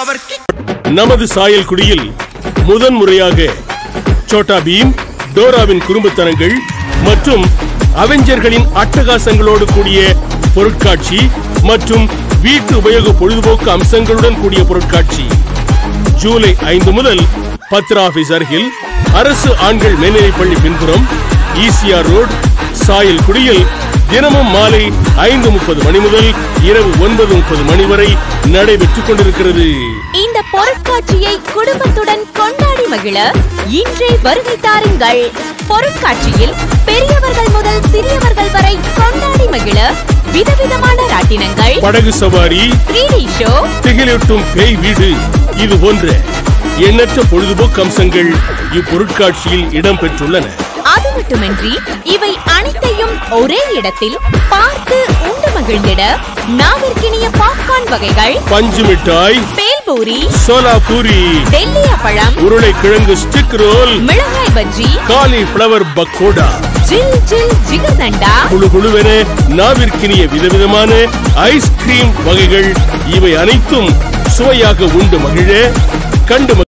power kick நமது சாயல்குடியில் முதன் முறையாக சோட்டா பீம் டோராவின் குறும்புத்தனங்கள் மற்றும் அவெஞ்சர்களின் அட்டகாசங்களோடு கூடிய பொருட்காட்சி மற்றும் வீட்டு உபயோக பொழுதுபோக்கு அம்சங்களுடன் கூடிய பொருட்காட்சி ஜூலை ஐந்து முதல் பத்ரா ஆபீஸ் அருகில் அரசு ஆண்கள் மேல்நிலைப்பள்ளி பின்புறம் ஈசிஆர் ரோட் சாயல்குடியில் தினமும் மாலை ஐந்து முப்பது மணி முதல் இரவு ஒன்பது முப்பது மணி வரை நடைபெற்றுக் கொண்டிருக்கிறது இந்த பொருட்காட்சியை குடும்பத்துடன் கொண்டாடி மகிழ இன்றே வருகை தாருங்கள் பொருட்காட்சியில் பெரியவர்கள் முதல் சிறியவர்கள் வரை கொண்டாடி மகிழ விதவிதமான ராட்டினங்கள் படகு சவாரி 3D ஷோ திகிலூட்டும் பேய் வீடு இது போன்ற எண்ணற்ற பொழுதுபோக்கு அம்சங்கள் இப்பொருட்காட்சியில் இடம்பெற்றுள்ளன அது மட்டுமின்றி இவை அனைத்தையும் ஒரே இடத்தில் பார்த்து உண்டு மகிழ்ந்திட நாவிற்கினிய பாப்கார்ன் வகைகள் பஞ்சு மிட்டாய் பேல்பூரி சோலாபூரி டெல்லி அப்பளம் உருளைக்கிழங்கு ஸ்டிக் ரோல் மிளகாய் பஜ்ஜி காலிஃபிளவர் பக்கோடா ஜில் ஜில் ஜிகர்தண்டா குழு குழுவென நாவிற்கினிய விதவிதமான ஐஸ்கிரீம் வகைகள் இவை அனைத்தும் சுவையாக உண்டு மகிழ கண்டு மகிழ